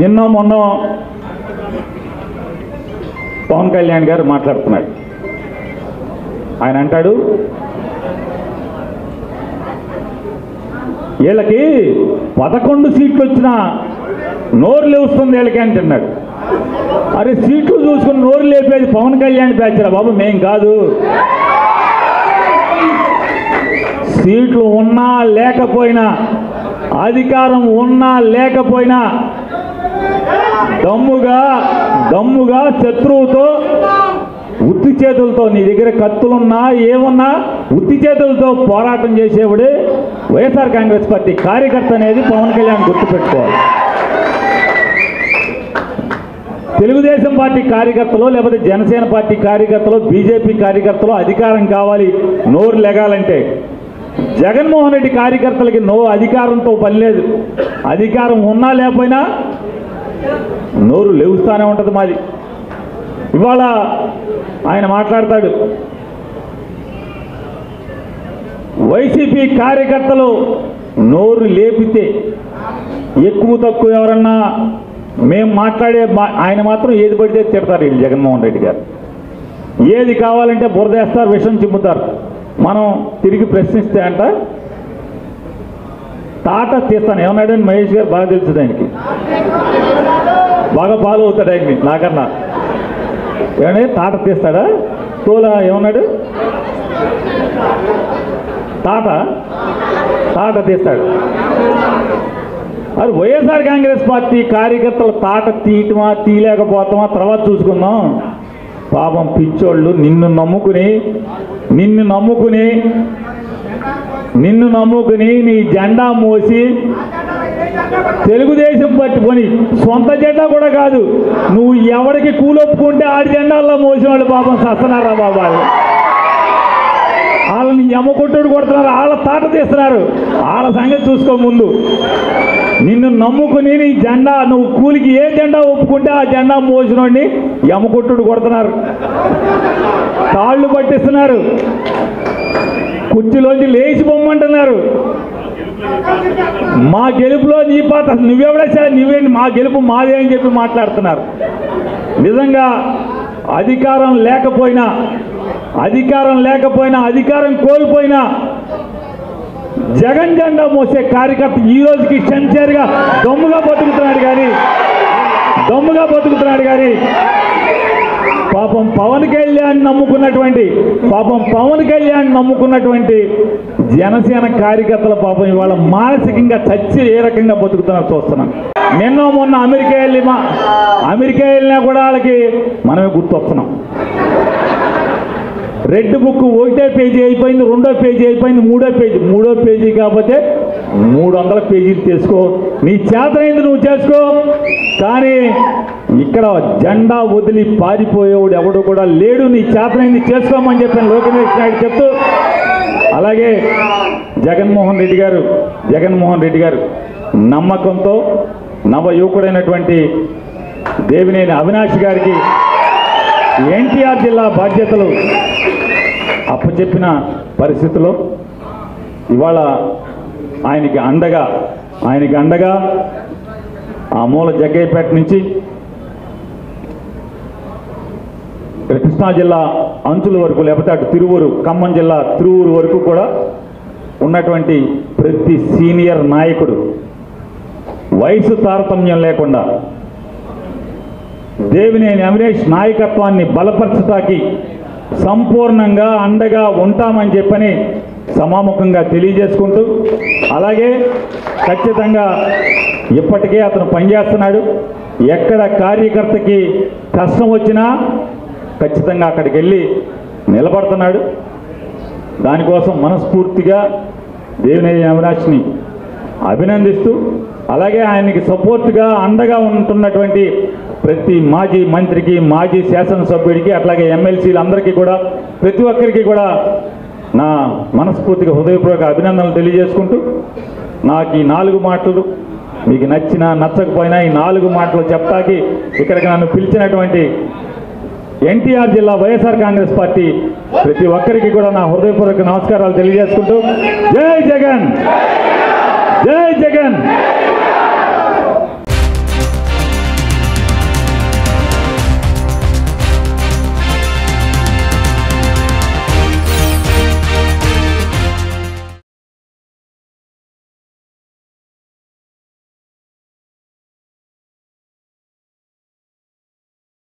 నిన్న మొన్న పవన్ కళ్యాణ్ గారు మాట్లాడుతున్నాడు ఆయన అంటాడు వీళ్ళకి పదకొండు సీట్లు వచ్చినా నోరు లేస్తుంది వీళ్ళకి అంటున్నాడు అరే సీట్లు చూసుకుని నోరు లేపేది పవన్ కళ్యాణ్ బ్యాచ్రా బాబు మేం కాదు సీట్లు ఉన్నా లేకపోయినా అధికారం ఉన్నా లేకపోయినా దమ్ముగా దమ్ముగా శత్రువుతో ఉత్తి చేతులతో నీ దగ్గర కత్తులున్నా ఏమున్నా ఉత్తి చేతులతో పోరాటం చేసేవాడే వైఎస్ఆర్ కాంగ్రెస్ పార్టీ కార్యకర్త అనేది పవన్ కళ్యాణ్ గుర్తుపెట్టుకోవాలి తెలుగుదేశం పార్టీ కార్యకర్తలు లేకపోతే జనసేన పార్టీ కార్యకర్తలు బీజేపీ కార్యకర్తలు అధికారం కావాలి నోరు లెగాలంటే జగన్మోహన్ రెడ్డి కార్యకర్తలకి నో అధికారంతో పని లేదు అధికారం ఉన్నా లేకపోయినా నోరు లేవుస్తానే ఉంటుంది మాది ఇవాళ ఆయన మాట్లాడతాడు వైసీపీ కార్యకర్తలు నోరు లేపితే ఎక్కువ తక్కువ ఎవరన్నా మేము మాట్లాడే మా- ఆయన మాత్రం ఏది పడితే తిడతారు వీళ్ళు జగన్మోహన్ రెడ్డి గారు ఏది కావాలంటే బురదేస్తారు విషం చిమ్ముతారు మనం తిరిగి ప్రశ్నిస్తే అంట తాట తీస్తాను ఏమన్నాడని మహేష్ గారు బాగా తెలుసు ఆయనకి బాగా ఫాలో అవుతాడు ఆయన్ని నాకన్నా ఏమన్నా తాట తీస్తాడా తోల ఏమన్నాడు తాట తాట తీస్తాడు అది వైఎస్ఆర్ కాంగ్రెస్ పార్టీ కార్యకర్తలు తాట తీయటమా తీయలేకపోతామా తర్వాత చూసుకుందాం పాపం పిచ్చోళ్ళు నిన్ను నమ్ముకుని నిన్ను నమ్ముకుని నిన్ను నమ్ముకుని నీ జెండా మోసి తెలుగుదేశం పట్టుకొని సొంత జెండా కూడా కాదు నువ్వు ఎవరికి కూలొప్పుకుంటే ఆడి జెండాల్లో మోసిన వాళ్ళు పాపం సస్తున్నారా బాబు వాళ్ళు వాళ్ళని ఎమ్మకొట్టుడు కొడుతున్నారు వాళ్ళ తాట తీస్తున్నారు వాళ్ళ సంగతి చూసుకో ముందు నిన్ను నమ్ముకుని నీ జెండా నువ్వు కూలికి ఏ జెండా ఒప్పుకుంటే ఆ జెండా మోసినోడిని ఎమ్మకొట్టుడు కొడుతున్నారు తాళ్ళు పట్టిస్తున్నారు కుర్చీలోంచి లేచి పొమ్మంటున్నారు మా గెలుపులో నీ పాత అసలు నువ్వెవడేసా నువ్వేంటి మా గెలుపు మాదే అని చెప్పి మాట్లాడుతున్నారు నిజంగా అధికారం లేకపోయినా అధికారం లేకపోయినా అధికారం కోల్పోయినా జగన్ జెండా మోసే కార్యకర్త ఈ రోజుకి సెంచరీగా దమ్ముగా బతుకుతున్నాడు కానీ దమ్ముగా బతుకుతున్నాడు కానీ పాపం పవన్ కళ్యాణ్ నమ్ముకున్నటువంటి పాపం పవన్ కళ్యాణ్ నమ్ముకున్నటువంటి జనసేన కార్యకర్తల పాపం ఇవాళ మానసికంగా చచ్చి ఏ రకంగా బతుకుతున్నారు చూస్తున్నాం నిన్న మొన్న అమెరికా వెళ్ళి మా అమెరికా వెళ్ళినా కూడా వాళ్ళకి మనమే గుర్తొస్తున్నాం రెడ్ బుక్ ఒకటే పేజీ అయిపోయింది రెండో పేజీ అయిపోయింది మూడో పేజీ మూడో పేజీ కాకపోతే మూడు వందల పేజీలు చేసుకో నీ చేతనైంది నువ్వు చేసుకో కానీ ఇక్కడ జెండా వదిలి పారిపోయేవాడు ఎవడు కూడా లేడు నీ చేతనైంది చేసుకోమని చెప్పిన లోకేష్ నాయుడు చెప్తూ అలాగే జగన్మోహన్ రెడ్డి గారు జగన్మోహన్ రెడ్డి గారు నమ్మకంతో నవ యువకుడైనటువంటి దేవినేని అవినాష్ గారికి ఎన్టీఆర్ జిల్లా బాధ్యతలు అప్పచెప్పిన పరిస్థితిలో ఇవాళ ఆయనకి అండగా ఆయనకి అండగా ఆ మూల జగ్గయ్యపేట నుంచి కృష్ణా జిల్లా అంచుల వరకు లేకపోతే అటు తిరువూరు ఖమ్మం జిల్లా తిరువూరు వరకు కూడా ఉన్నటువంటి ప్రతి సీనియర్ నాయకుడు వయసు తారతమ్యం లేకుండా దేవినేని అవినేష్ నాయకత్వాన్ని బలపరచటానికి సంపూర్ణంగా అండగా ఉంటామని చెప్పని సమాముఖంగా తెలియజేసుకుంటూ అలాగే ఖచ్చితంగా ఇప్పటికే అతను పనిచేస్తున్నాడు ఎక్కడ కార్యకర్తకి కష్టం వచ్చినా ఖచ్చితంగా అక్కడికి వెళ్ళి నిలబడుతున్నాడు దానికోసం మనస్ఫూర్తిగా దేవినేని అవినాష్ని అభినందిస్తూ అలాగే ఆయనకి సపోర్ట్గా అండగా ఉంటున్నటువంటి ప్రతి మాజీ మంత్రికి మాజీ శాసనసభ్యుడికి అట్లాగే ఎమ్మెల్సీలు అందరికీ కూడా ప్రతి ఒక్కరికి కూడా నా మనస్ఫూర్తిగా హృదయపూర్వక అభినందనలు తెలియజేసుకుంటూ నాకు ఈ నాలుగు మాటలు మీకు నచ్చినా నచ్చకపోయినా ఈ నాలుగు మాటలు చెప్తాకి ఇక్కడికి నన్ను పిలిచినటువంటి ఎన్టీఆర్ జిల్లా వైఎస్ఆర్ కాంగ్రెస్ పార్టీ ప్రతి ఒక్కరికి కూడా నా హృదయపూర్వక నమస్కారాలు తెలియజేసుకుంటూ జై జగన్ జై జగన్